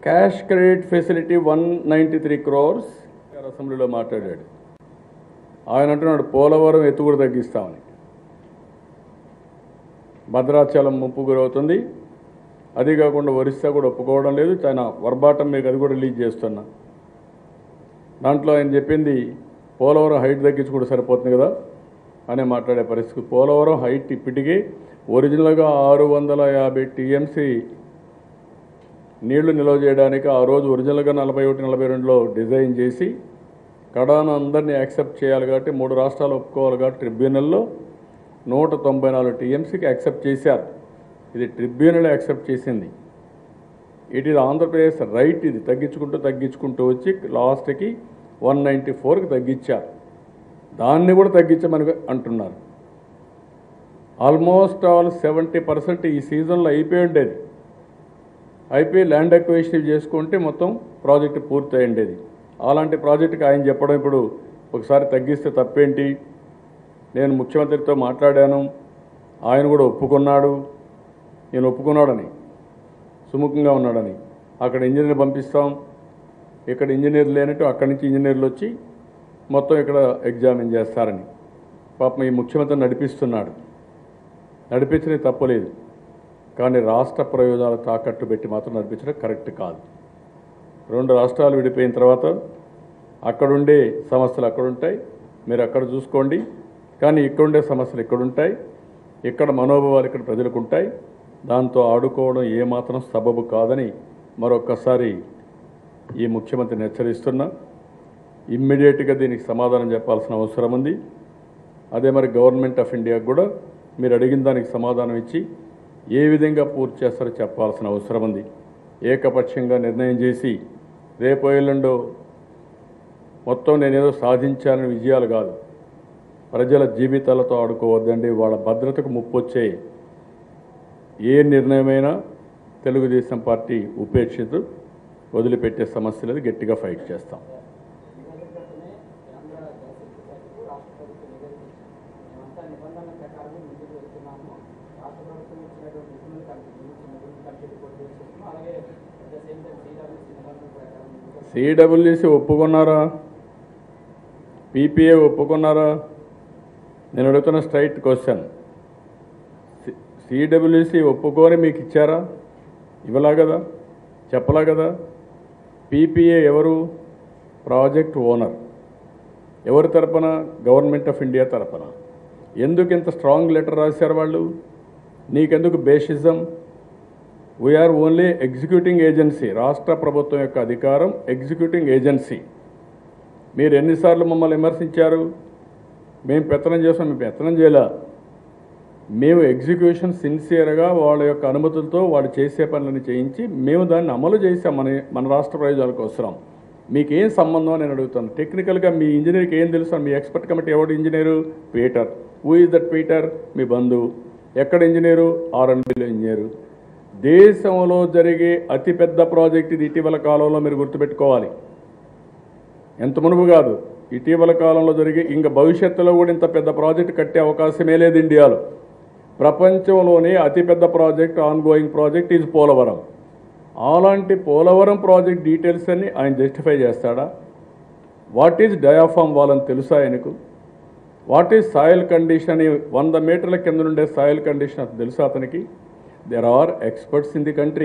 Cash credit facility one ninety three crores అసెంబ్లీలో మాట్లాడాడు ఆయన అంటున్నాడు పోలవరం ఎత్తు కూడా తగ్గిస్తామని భద్రాచలం ముప్పు గురవుతుంది అది కాకుండా ఒరిస్సా కూడా ఒప్పుకోవడం లేదు ఆయన వర్బాటం మీకు అది కూడా రిలీజ్ చేస్తున్నా దాంట్లో ఆయన చెప్పింది పోలవరం హైట్ తగ్గించుకుంటే సరిపోతుంది కదా అని మాట్లాడే పరిస్థితి పోలవరం హైట్ ఇప్పటికీ ఒరిజినల్గా ఆరు వందల యాభై టీఎంసీ నీళ్లు నిల్వ చేయడానికి ఆ రోజు ఒరిజినల్గా నలభై ఒకటి నలభై రెండులో డిజైన్ చేసి కడాను అందరినీ యాక్సెప్ట్ చేయాలి కాబట్టి మూడు రాష్ట్రాలు ఒప్పుకోవాలి కాబట్టి ట్రిబ్యునల్లో నూట తొంభై నాలుగు టీఎంసీకి యాక్సెప్ట్ చేశారు ఇది ట్రిబ్యునల్ యాక్సెప్ట్ చేసింది ఇట్ ఇది ఆంధ్రప్రదేశ్ రైట్ ఇది తగ్గించుకుంటూ తగ్గించుకుంటూ వచ్చి లాస్ట్కి వన్ నైంటీ ఫోర్కి తగ్గించారు దాన్ని కూడా తగ్గించమని అంటున్నారు ఆల్మోస్ట్ ఆల్ సెవెంటీ పర్సెంట్ ఈ సీజన్లో అయిపోయి ఉండేది అయిపోయి ల్యాండ్ అక్వేషన్ చేసుకుంటే మొత్తం ప్రాజెక్టు పూర్తి ఉండేది అలాంటి ప్రాజెక్టుకి ఆయన చెప్పడం ఇప్పుడు ఒకసారి తగ్గిస్తే తప్పేంటి నేను ముఖ్యమంత్రితో మాట్లాడాను ఆయన కూడా ఒప్పుకున్నాడు నేను ఒప్పుకున్నాడని సుముఖంగా ఉన్నాడని అక్కడ ఇంజనీర్ పంపిస్తాం ఇక్కడ ఇంజనీర్ లేనట్టు అక్కడి నుంచి ఇంజనీర్లు వచ్చి మొత్తం ఇక్కడ ఎగ్జామిన్ చేస్తారని పాపం ఈ ముఖ్యమంత్రి నడిపిస్తున్నాడు నడిపించడం తప్పలేదు కానీ రాష్ట్ర ప్రయోజనాలు తాకట్టు పెట్టి మాత్రం నడిపించడం కరెక్ట్ కాదు రెండు రాష్ట్రాలు విడిపోయిన తర్వాత అక్కడుండే సమస్యలు అక్కడ ఉంటాయి మీరు అక్కడ చూసుకోండి కానీ ఇక్కడుండే సమస్యలు ఇక్కడ ఉంటాయి ఇక్కడ మనోభావాలు ఇక్కడ ప్రజలకు ఉంటాయి దాంతో ఆడుకోవడం ఏమాత్రం సబబు కాదని మరొక్కసారి ఈ ముఖ్యమంత్రిని హెచ్చరిస్తున్నా ఇమ్మీడియట్గా దీనికి సమాధానం చెప్పాల్సిన అవసరం ఉంది అదే మరి గవర్నమెంట్ ఆఫ్ ఇండియాకు కూడా మీరు అడిగిన దానికి సమాధానం ఇచ్చి ఏ విధంగా పూర్తి చేస్తారో చెప్పాల్సిన అవసరం ఉంది ఏకపక్షంగా నిర్ణయం చేసి రేపు ఎల్లుండో మొత్తం నేనేదో సాధించాలని విజయాలు కాదు ప్రజల జీవితాలతో ఆడుకోవద్దండి వాళ్ళ భద్రతకు ముప్పు వచ్చే ఏ నిర్ణయమైనా తెలుగుదేశం పార్టీ ఉపేక్షితూ వదిలిపెట్టే సమస్య లేదు గట్టిగా ఫైట్ చేస్తాం మేమంతా నిబంధనల ప్రకారం ముందుకు వెళ్తున్నాము రాష్ట్ర ప్రభుత్వం ఇచ్చినటువంటి నిధులను కంప్లీట్ కంప్లీట్ కూడా చేస్తున్నాము అలాగే at the same time Sriramulu నిబంధనల ప్రకారం ముందుకు సిడబ్ల్యూసి ఒప్పుకున్నారా పీపీఏ ఒప్పుకున్నారా నేను అడుగుతున్న స్ట్రైట్ క్వశ్చన్ సిడబ్ల్యూసి ఒప్పుకొని మీకు ఇచ్చారా ఇవ్వలా కదా చెప్పలా కదా పీపీఏ ఎవరు ప్రాజెక్ట్ ఓనర్ ఎవరి తరపున గవర్నమెంట్ ఆఫ్ ఇండియా తరపున ఎందుకు ఇంత స్ట్రాంగ్ లెటర్ రాశారు వాళ్ళు నీకెందుకు బేషిజం వీఆర్ ఓన్లీ ఎగ్జిక్యూటింగ్ ఏజెన్సీ రాష్ట్ర ప్రభుత్వం యొక్క అధికారం ఎగ్జిక్యూటింగ్ ఏజెన్సీ మీరు ఎన్నిసార్లు మమ్మల్ని విమర్శించారు మేము పెత్తనం చేసాం మేము పెత్తనం చేయలే మేము ఎగ్జిక్యూషన్ సిన్సియర్గా వాళ్ళ యొక్క అనుమతులతో వాళ్ళు చేసే పనులను చేయించి మేము దాన్ని అమలు చేసాం మన మన రాష్ట్ర ప్రయోజనాల కోసం మీకేం సంబంధం అని నేను అడుగుతాను టెక్నికల్గా మీ ఇంజనీర్కి ఏం తెలుసు మీ ఎక్స్పర్ట్ కమిటీ ఎవడు engineer Peter who is that Peter మీ బంధువు ఎక్కడ ఇంజనీరు ఆర్ఎండ్బిలో ఇంజనీరు దేశంలో జరిగే అతిపెద్ద ప్రాజెక్ట్ ఇది ఇటీవల కాలంలో మీరు గుర్తుపెట్టుకోవాలి ఎంత మునుపు కాదు ఇటీవల కాలంలో జరిగే ఇంకా భవిష్యత్తులో కూడా ఇంత పెద్ద ప్రాజెక్ట్ కట్టే అవకాశమే లేదు ఇండియాలో ప్రపంచంలోనే అతిపెద్ద project ongoing project is Polavaram అలాంటి పోలవరం ప్రాజెక్ట్ డీటెయిల్స్ అన్ని ఆయన జస్టిఫై చేస్తాడా వాట్ ఈజ్ డయాఫామ్ వాళ్ళని తెలుసా ఆయనకు వాట్ ఈజ్ సాయిల్ కండిషన్ అని వంద మీటర్ల కింద నుండే సాయిల్ కండిషన్ అతను తెలుసా అతనికి there are experts in the country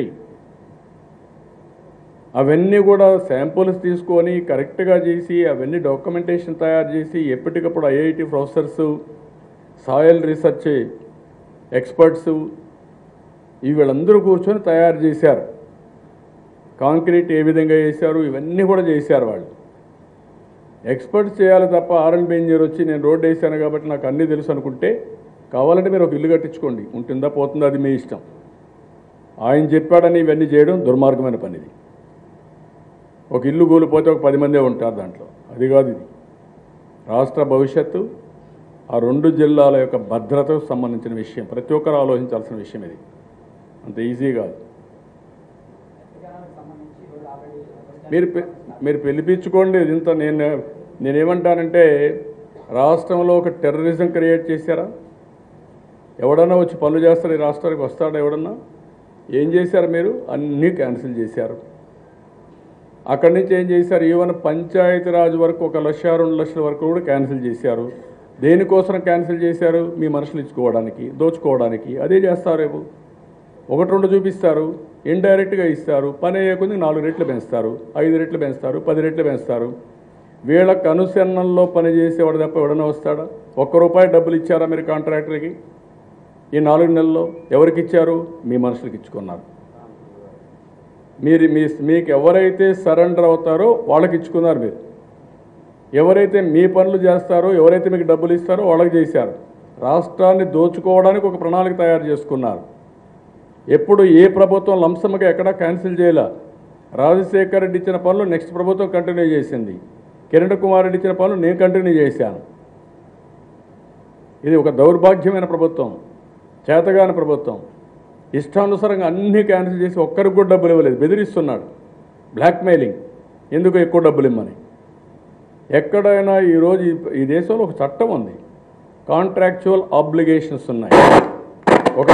అవన్నీ కూడా శాంపుల్స్ తీసుకొని కరెక్ట్గా చేసి అవన్నీ డాక్యుమెంటేషన్ తయారు చేసి ఎప్పటికప్పుడు IIT professors soil research experts ఈ వీళ్ళందరూ కూర్చొని తయారు చేశారు కాంక్రీట్ ఏ విధంగా చేశారు ఇవన్నీ కూడా చేశారు వాళ్ళు ఎక్స్పర్ట్స్ చేయాలి తప్ప ఆర్ఎండ్బి ఇంజనీర్ వచ్చి నేను రోడ్డు వేసాను కాబట్టి నాకు అన్నీ తెలుసు అనుకుంటే కావాలంటే మీరు ఒక ఇల్లు కట్టించుకోండి ఉంటుందా పోతుందా అది మీ ఇష్టం ఆయన చెప్పాడని ఇవన్నీ చేయడం దుర్మార్గమైన పని ఇది ఒక ఇల్లు కూలిపోతే ఒక పది మందే ఉంటారు దాంట్లో అది కాదు ఇది రాష్ట్ర భవిష్యత్తు ఆ రెండు జిల్లాల యొక్క భద్రతకు సంబంధించిన విషయం ప్రతి ఒక్కరు ఆలోచించాల్సిన విషయం ఇది అంత ఈజీ కాదు వ్యక్తిగతానికి సంబంధించి ఈరోజు ఆల్రెడీ మీరు పె- మీరు పిలిపించుకోండి ఇంత నేను నేనేమంటానంటే రాష్ట్రంలో ఒక టెర్రరిజం క్రియేట్ చేశారా ఎవడన్నా వచ్చి పనులు చేస్తారు ఈ రాష్ట్రానికి వస్తాడా ఎవడన్నా ఏం చేశారు మీరు అన్నీ క్యాన్సిల్ చేశారు అక్కడి నుంచి ఏం చేశారు ఈవెన్ పంచాయతీరాజ్ వరకు ఒక లక్ష రెండు లక్షల వరకు కూడా క్యాన్సిల్ చేశారు దేనికోసం క్యాన్సిల్ చేశారు మీ మనుషులు ఇచ్చుకోవడానికి దోచుకోవడానికి అదే చేస్తారు రేపు ఒకటి రెండు చూపిస్తారు ఇండైరెక్ట్గా ఇస్తారు పని అయ్యే కొద్ది నాలుగు రెట్లు పెంచుతారు ఐదు రెట్లు పెంచుతారు పది రెట్లు పెంచుతారు వీళ్ళకి అనుసరణలో పని చేసేవాడు తప్ప ఎవడన్నా వస్తాడా ఒక్క రూపాయి డబ్బులు ఇచ్చారా మీరు కాంట్రాక్టర్కి ఈ నాలుగు నెలల్లో ఎవరికి ఇచ్చారు మీ మనుషులకి ఇచ్చుకున్నారు మీరు మీ మీకు ఎవరైతే సరెండర్ అవుతారో వాళ్ళకి ఇచ్చుకున్నారు మీరు ఎవరైతే మీ పనులు చేస్తారో ఎవరైతే మీకు డబ్బులు ఇస్తారో వాళ్ళకి చేశారు రాష్ట్రాన్ని దోచుకోవడానికి ఒక ప్రణాళిక తయారు చేసుకున్నారు ఎప్పుడు ఏ ప్రభుత్వం లంసంగా ఎక్కడా క్యాన్సిల్ చేయలే రాజశేఖర్ రెడ్డి ఇచ్చిన పనులు నెక్స్ట్ ప్రభుత్వం కంటిన్యూ చేసింది కిరణ్ కుమార్ రెడ్డి ఇచ్చిన పనులు నేను కంటిన్యూ చేశాను ఇది ఒక దౌర్భాగ్యమైన ప్రభుత్వం చేతగాని ప్రభుత్వం ఇష్టానుసారంగా అన్నీ క్యాన్సిల్ చేసి ఒక్కరికి కూడా డబ్బులు ఇవ్వలేదు బెదిరిస్తున్నాడు బ్లాక్మెయిలింగ్ ఎందుకు ఎక్కువ డబ్బులు ఇమ్మని ఎక్కడైనా ఈరోజు ఈ- ఈ దేశంలో ఒక చట్టం ఉంది కాంట్రాక్చువల్ ఆబ్లిగేషన్స్ ఉన్నాయి ఒక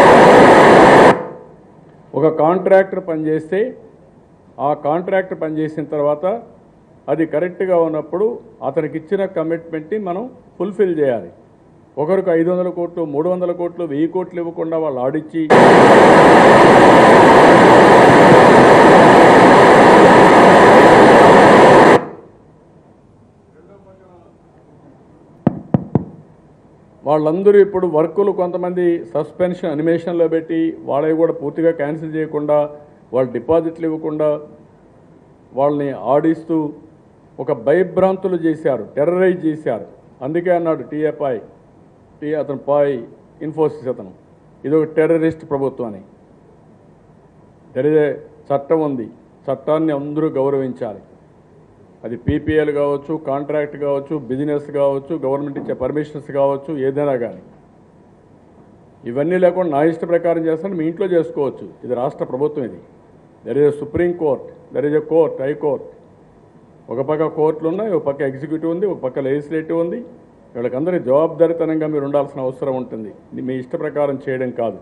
ఒక కాంట్రాక్టర్ పనిచేస్తే ఆ కాంట్రాక్టర్ పనిచేసిన తర్వాత అది కరెక్ట్గా ఉన్నప్పుడు అతనికి ఇచ్చిన కమిట్మెంట్ని మనం ఫుల్ఫిల్ చేయాలి ఒకరికి ఐదు వందల కోట్లు మూడు వందల కోట్లు వెయ్యి కోట్లు ఇవ్వకుండా వాళ్ళు ఆడిచ్చి వాళ్ళందరూ ఇప్పుడు వర్కులు కొంతమంది సస్పెన్షన్ అనిమేషన్లో పెట్టి వాళ్ళవి కూడా పూర్తిగా క్యాన్సిల్ చేయకుండా వాళ్ళు డిపాజిట్లు ఇవ్వకుండా వాళ్ళని ఆడిస్తూ ఒక భయభ్రాంతులు చేశారు టెర్రరైజ్ చేశారు అందుకే అన్నాడు టీఎఫ్ఐ టీ అతను పాయ్ ఇన్ఫోసిస్ అతను ఇది ఒక టెర్రరిస్ట్ ప్రభుత్వం అని జరిగే చట్టం ఉంది చట్టాన్ని అందరూ గౌరవించాలి అది పీపీఎల్ కావచ్చు కాంట్రాక్ట్ కావచ్చు బిజినెస్ కావచ్చు గవర్నమెంట్ ఇచ్చే పర్మిషన్స్ కావచ్చు ఏదైనా కానీ ఇవన్నీ లేకుండా నా ఇష్ట ప్రకారం చేస్తాను మీ ఇంట్లో చేసుకోవచ్చు ఇది రాష్ట్ర ప్రభుత్వం ఇది there is a supreme court there is a court high court ఒక పక్క కోర్టులు ఉన్నాయి ఒక పక్క ఎగ్జిక్యూటివ్ ఉంది ఒక పక్క లెజిస్లేటివ్ ఉంది వీళ్ళకందరి జవాబుదారితనంగా మీరు ఉండాల్సిన అవసరం ఉంటుంది ఇది మీ ఇష్ట ప్రకారం చేయడం కాదు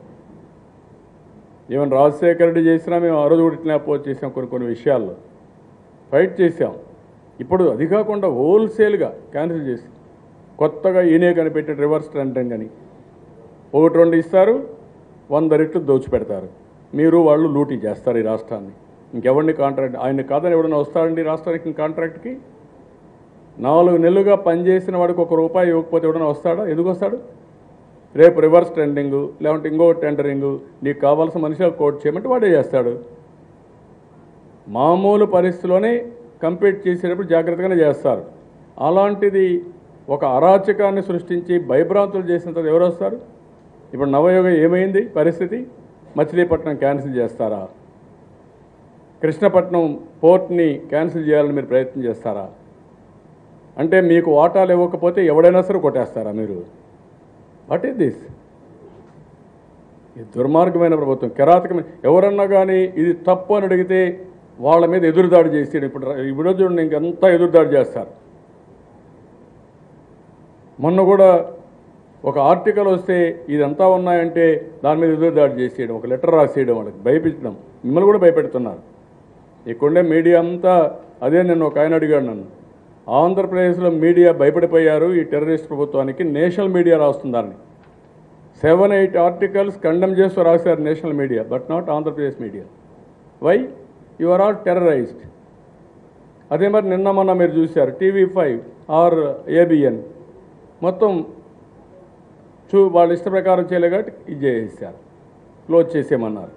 ఈవెన్ రాజశేఖర రెడ్డి చేసినా మేము ఆ రోజు కూడా ఇట్లా అపోజ్ చేసాం కొన్ని కొన్ని విషయాల్లో ఫైట్ చేశాం ఇప్పుడు అది కాకుండా హోల్సేల్గా క్యాన్సిల్ చేసి కొత్తగా ఈయనే కనిపెట్టే రివర్స్ ట్రెండింగ్ అని ఒకటి రెండు ఇస్తారు వంద రెట్లు దోచిపెడతారు మీరు వాళ్ళు లూటీ చేస్తారు ఈ రాష్ట్రాన్ని ఇంకెవరిని కాంట్రాక్ట్ ఆయన కాదని ఎవడన్నా వస్తాడండి ఈ రాష్ట్రానికి కాంట్రాక్ట్కి నాలుగు నెలలుగా పనిచేసిన వాడికి ఒక రూపాయి ఇవ్వకపోతే ఎవడన్నా వస్తాడా ఎందుకు వస్తాడు రేపు రివర్స్ టెండరింగ్ లేకుంటే ఇంకో టెండరింగ్ నీకు కావాల్సిన మనిషి కోట్ చేయమంటే వాడే చేస్తాడు మామూలు పరిస్థితిలోనే కంపీట్ చేసేటప్పుడు జాగ్రత్తగానే చేస్తారు అలాంటిది ఒక అరాచకాన్ని సృష్టించి భయభ్రాంతులు చేసిన తర్వాత ఎవరు వస్తారు ఇప్పుడు నవయోగ ఏమైంది పరిస్థితి మచిలీపట్నం క్యాన్సిల్ చేస్తారా కృష్ణపట్నం పోర్ట్ని క్యాన్సిల్ చేయాలని మీరు ప్రయత్నం చేస్తారా అంటే మీకు వాటాలు ఇవ్వకపోతే ఎవడైనా సరే కొట్టేస్తారా మీరు వాట్ ఈస్ దిస్ ఇది దుర్మార్గమైన ప్రభుత్వం కిరాతకమైన ఎవరన్నా కానీ ఇది తప్పు అని అడిగితే వాళ్ళ మీద ఎదురుదాడి చేసాడు ఇప్పుడు ఇప్పుడు చూడండి ఇంకంతా ఎదురుదాడి చేస్తారు మొన్న కూడా ఒక ఆర్టికల్ వస్తే ఇదంతా ఉన్నాయంటే దాని మీద ఎదురుదాడి చేసేయడం ఒక లెటర్ రాసేయడం వాళ్ళకి భయపించడం మిమ్మల్ని కూడా భయపెడుతున్నారు ఇక్కడుండే మీడియా అంతా అదే నేను ఒక ఆయన అడిగాడు నన్ను ఆంధ్రప్రదేశ్లో మీడియా భయపడిపోయారు ఈ టెర్రరిస్ట్ ప్రభుత్వానికి national media రాస్తుందని seven eight articles condemn చేస్తూ రాశారు national media but not Andhra Pradesh media why you are all టెర్రరైజ్డ్ అదే మరి నిన్న మొన్న మీరు చూశారు టీవీ ఫైవ్ ఆర్ ఏబిఎన్ మొత్తం చూ వాళ్ళ ఇష్ట ప్రకారం చేయలే కాబట్టి ఇది చేసేసారు క్లోజ్ చేసేయమన్నారు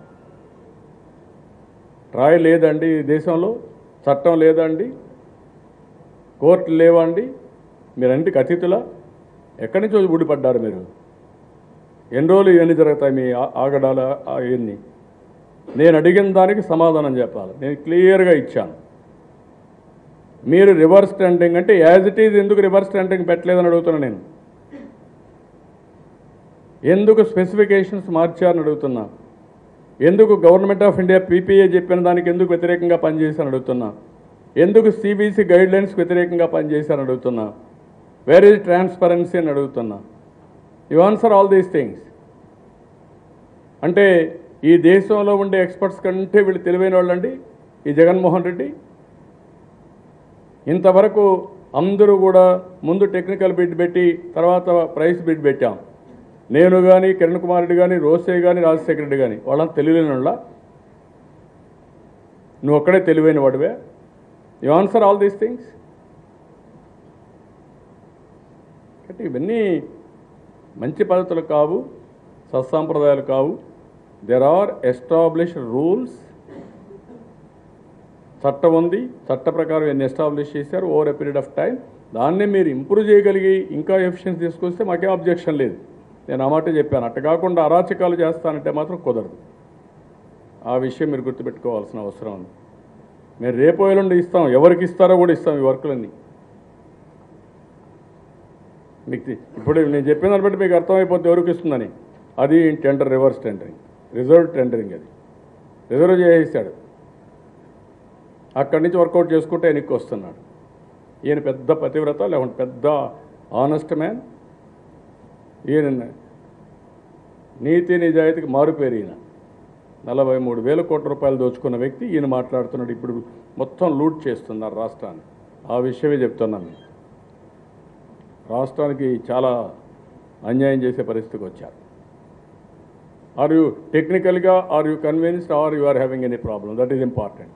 ట్రాయ్ లేదండి ఈ దేశంలో చట్టం లేదండి కోర్టు లేవండి మీరంటికి అతిథులా ఎక్కడి నుంచో ఊడిపడ్డారు మీరు ఎన్ని రోజులు ఇవన్నీ జరుగుతాయి మీ ఆ- ఆగడాల ఆ ఇవన్నీ నేను అడిగిన దానికి సమాధానం చెప్పాలి నేను క్లియర్గా ఇచ్చాను మీరు రివర్స్ టెండింగ్ అంటే యాజ్ ఇట్ ఈజ్ ఎందుకు రివర్స్ టెండింగ్ పెట్టలేదని అడుగుతున్నా నేను ఎందుకు స్పెసిఫికేషన్స్ మార్చారని అడుగుతున్నా ఎందుకు గవర్నమెంట్ ఆఫ్ ఇండియా పీపీఏ చెప్పిన దానికి ఎందుకు వ్యతిరేకంగా పనిచేశారని అడుగుతున్నా ఎందుకు సిబిసి గైడ్ లైన్స్ వ్యతిరేకంగా పనిచేశారని అడుగుతున్నా వేర్ ఈజ్ ట్రాన్స్పరెన్సీ అని అడుగుతున్నా you answer all these things అంటే ఈ దేశంలో ఉండే ఎక్స్పర్ట్స్ కంటే వీళ్ళు తెలివైన వాళ్ళండి ఈ జగన్మోహన్ రెడ్డి ఇంతవరకు అందరూ కూడా ముందు టెక్నికల్ బిడ్ పెట్టి తర్వాత ప్రైస్ బిడ్ పెట్టాం నేను కానీ కిరణ్ కుమార్ రెడ్డి కానీ రోసే కానీ రాజశేఖర రెడ్డి కానీ వాళ్ళంతా తెలియలేని వాళ్ళ నువ్వు ఒక్కడే తెలివైన వాడివే you answer all these things కాబట్టి ఇవన్నీ మంచి పద్ధతులు కావు సత్సాంప్రదాయాలు కావు దెర్ ఆర్ ఎస్టాబ్లిష్డ్ రూల్స్ చట్టం ఉంది చట్ట ప్రకారం ఎన్ని ఎస్టాబ్లిష్ చేశారు over a period of time దాన్నే మీరు ఇంప్రూవ్ చేయగలిగి ఇంకా ఎఫిషియన్సీ తీసుకొస్తే మాకేం అబ్జెక్షన్ లేదు నేను ఆ మాట చెప్పాను అట్ట కాకుండా అరాచకాలు చేస్తానంటే మాత్రం కుదరదు ఆ విషయం మీరు గుర్తుపెట్టుకోవాల్సిన అవసరం ఉంది మేము రేపు ఎల్లుండి ఇస్తాం ఎవరికి ఇస్తారో కూడా ఇస్తాం ఈ వర్కులన్నీ మీకు తె- ఇప్పుడు నేను చెప్పిన దాన్ని బట్టి మీకు అర్థమైపోతే ఎవరికి ఇస్తుందని అది tender reverse tendering reserve tendering అది రిజర్వ్ చేసేసాడు అక్కడి నుంచి వర్కౌట్ చేసుకుంటే వెనక్కి వస్తున్నాడు ఈయన పెద్ద పతివ్రత లేకుంటే పెద్ద ఆనెస్ట్ మ్యాన్ ఈయన నీతి నిజాయితీకి మారుపేరు ఈయన నలభై మూడు వేల కోట్ల రూపాయలు దోచుకున్న వ్యక్తి ఈయన మాట్లాడుతున్నాడు ఇప్పుడు మొత్తం లూట్ చేస్తున్నారు రాష్ట్రాన్ని ఆ విషయమే చెప్తున్నాను నేను. రాష్ట్రానికి చాలా అన్యాయం చేసే పరిస్థితికి వచ్చారు ఆర్ యూ టెక్నికల్గా are you convinced are you are having any problem that is important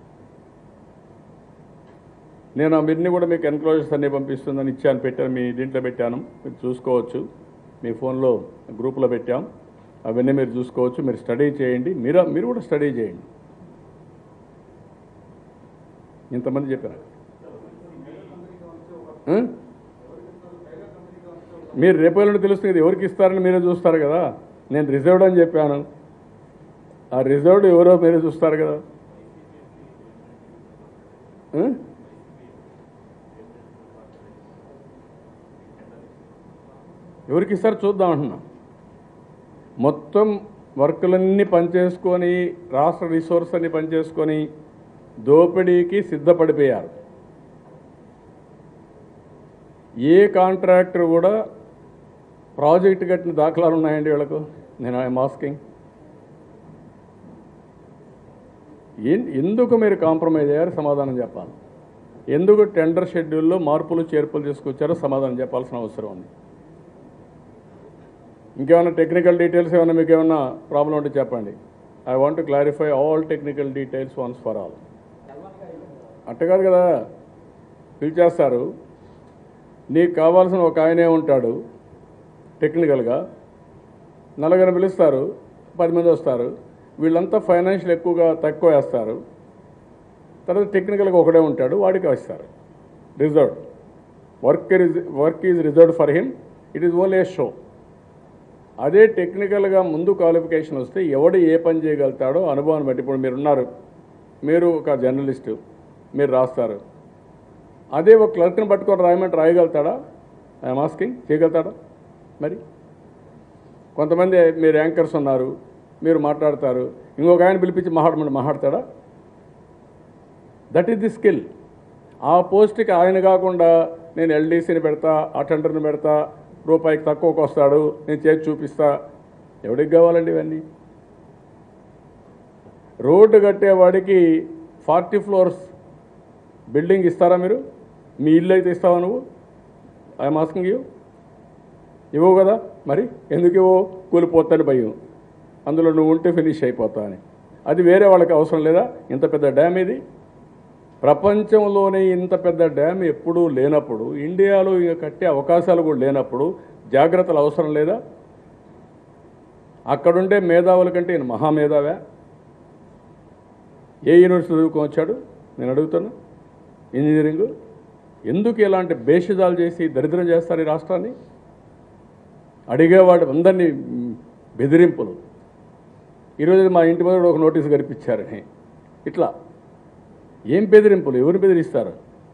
నేను అవన్నీ కూడా మీకు ఎన్క్లోజర్స్ అన్నీ పంపిస్తుందని ఇచ్చాను పెట్టాను మీ దీంట్లో పెట్టాను మీరు చూసుకోవచ్చు మీ ఫోన్లో గ్రూప్లో పెట్టాం అవన్నీ మీరు చూసుకోవచ్చు మీరు స్టడీ చేయండి మీరు మీరు కూడా స్టడీ చేయండి ఇంతమంది చెప్పారు ఆ? మీరు రేపు ఎల్లుండి తెలుస్తుంది కదా ఎవరికి ఇస్తారని మీరే చూస్తారు కదా నేను రిజర్వ్డ్ అని చెప్పాను ఆ రిజర్వ్డ్ ఎవరో మీరే చూస్తారు కదా ఆ? ఎవరికి ఇస్తారు చూద్దాం అంటున్నా మొత్తం వర్కులన్నీ పనిచేసుకొని రాష్ట్ర రిసోర్స్ అన్ని పనిచేసుకొని దోపిడీకి సిద్ధపడిపోయారు ఏ కాంట్రాక్టర్ కూడా ప్రాజెక్ట్ కట్టిన దాఖలాలు ఉన్నాయండి వీళ్ళకు నేను ఐఎమ్ ఆస్కింగ్ ఎన్- ఎందుకు మీరు కాంప్రమైజ్ అయ్యారు సమాధానం చెప్పాలి ఎందుకు టెండర్ షెడ్యూల్లో మార్పులు చేర్పులు తీసుకొచ్చారో సమాధానం చెప్పాల్సిన అవసరం ఉంది ఇంకేమైనా టెక్నికల్ డీటెయిల్స్ ఏమైనా మీకు ఏమైనా ప్రాబ్లం ఉంటే చెప్పండి I want to clarify all technical details once for all అట్ట కాదు కదా పిలిచేస్తారు నీకు కావాల్సిన ఒక ఆయనే ఉంటాడు టెక్నికల్గా నలుగురు పిలుస్తారు పది మంది వస్తారు వీళ్ళంతా ఫైనాన్షియల్ ఎక్కువగా తక్కువ వేస్తారు తర్వాత టెక్నికల్గా ఒకడే ఉంటాడు వాడికి వేస్తారు reserved work work is reserved for him it is only a show అదే టెక్నికల్గా ముందు క్వాలిఫికేషన్ వస్తే ఎవడు ఏ పని చేయగలుగుతాడో అనుభవాన్ని బట్టి ఇప్పుడు మీరు ఉన్నారు మీరు ఒక జర్నలిస్టు మీరు రాస్తారు అదే ఒక క్లర్క్ని పట్టుకొని రాయమంటే రాయగలుగుతాడా ఐఎమ్ ఆస్కింగ్ చేయగలుగుతాడా మరి కొంతమంది మీరు యాంకర్స్ ఉన్నారు మీరు మాట్లాడతారు ఇంకొక ఆయన పిలిపించి మాట్లాడమంటే మాట్లాడతాడా దట్ ఈస్ ది స్కిల్ ఆ పోస్ట్కి ఆయన కాకుండా నేను ఎల్డీసీని పెడతా అటెండర్ని పెడతా రూపాయికి తక్కువకు వస్తాడు నేను చేసి చూపిస్తా ఎవడికి కావాలండి ఇవన్నీ రోడ్డు కట్టేవాడికి ఫార్టీ ఫ్లోర్స్ బిల్డింగ్ ఇస్తారా మీరు మీ ఇల్లు అయితే ఇస్తావా నువ్వు ఐఎమ్ ఆస్కింగ్ యూ ఇవ్వవు కదా మరి ఎందుకు ఇవ్వవు కూలిపోతాని భయం అందులో నువ్వు ఉంటే ఫినిష్ అయిపోతా అని అది వేరే వాళ్ళకి అవసరం లేదా ఇంత పెద్ద డ్యామ్ ఇది ప్రపంచంలోనే ఇంత పెద్ద డ్యామ్ ఎప్పుడూ లేనప్పుడు ఇండియాలో ఇక కట్టే అవకాశాలు కూడా లేనప్పుడు జాగ్రత్తలు అవసరం లేదా అక్కడుండే మేధావుల కంటే ఈయన మహామేధావా ఏ యూనివర్సిటీ చదువుకొని వచ్చాడు నేను అడుగుతాను ఇంజనీరింగ్ ఎందుకు ఇలాంటి బేషిజాలు చేసి దరిద్రం చేస్తారు ఈ రాష్ట్రాన్ని అడిగేవాడు అందరినీ మ్, బెదిరింపులు ఈరోజు మా ఇంటి మీద ఒక నోటీస్ కనిపించారని ఇట్లా ఏం బెదిరింపులు ఎవరిని బెదిరిస్తారు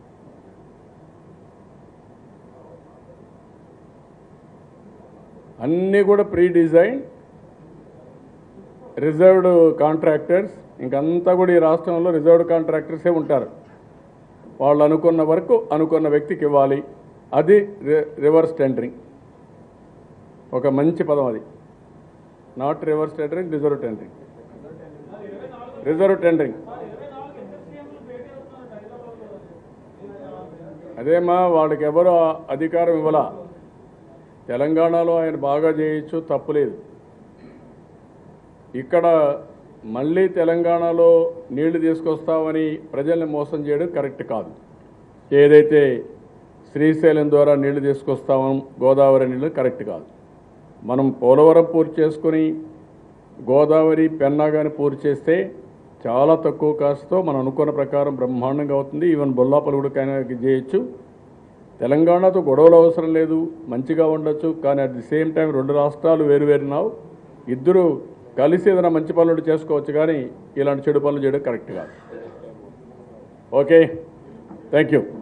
అన్నీ కూడా ప్రీ డిజైన్ రిజర్వ్డ్ కాంట్రాక్టర్స్ ఇంకంతా కూడా ఈ రాష్ట్రంలో రిజర్వ్డ్ కాంట్రాక్టర్సే ఉంటారు వాళ్ళు అనుకున్న వరకు అనుకున్న వ్యక్తికి ఇవ్వాలి అది రి- రివర్స్ టెండరింగ్ ఒక మంచి పదం అది not reverse tendering reserve tendering reserve tendering అదేమా వాళ్ళకి ఎవరు అధికారం ఇవ్వలా తెలంగాణలో ఆయన బాగా చేయొచ్చు తప్పులేదు ఇక్కడ మళ్ళీ తెలంగాణలో నీళ్లు తీసుకొస్తామని ప్రజల్ని మోసం చేయడం కరెక్ట్ కాదు ఏదైతే శ్రీశైలం ద్వారా నీళ్లు తీసుకొస్తామో గోదావరి నీళ్లు కరెక్ట్ కాదు మనం పోలవరం పూర్తి చేసుకొని గోదావరి పెన్నా కానీ పూర్తి చేస్తే చాలా తక్కువ కాస్ట్తో మనం అనుకున్న ప్రకారం బ్రహ్మాండంగా అవుతుంది ఈవెన్ బొల్లాపల్లి కూడా కైనా చేయొచ్చు తెలంగాణతో గొడవలు అవసరం లేదు మంచిగా ఉండొచ్చు కానీ అట్ ది సేమ్ టైం రెండు రాష్ట్రాలు వేరు వేరున్నావు ఇద్దరు కలిసి ఏదైనా మంచి పనులు చేసుకోవచ్చు కానీ ఇలాంటి చెడు పనులు చేయడం కరెక్ట్ కాదు ఓకే థ్యాంక్ యూ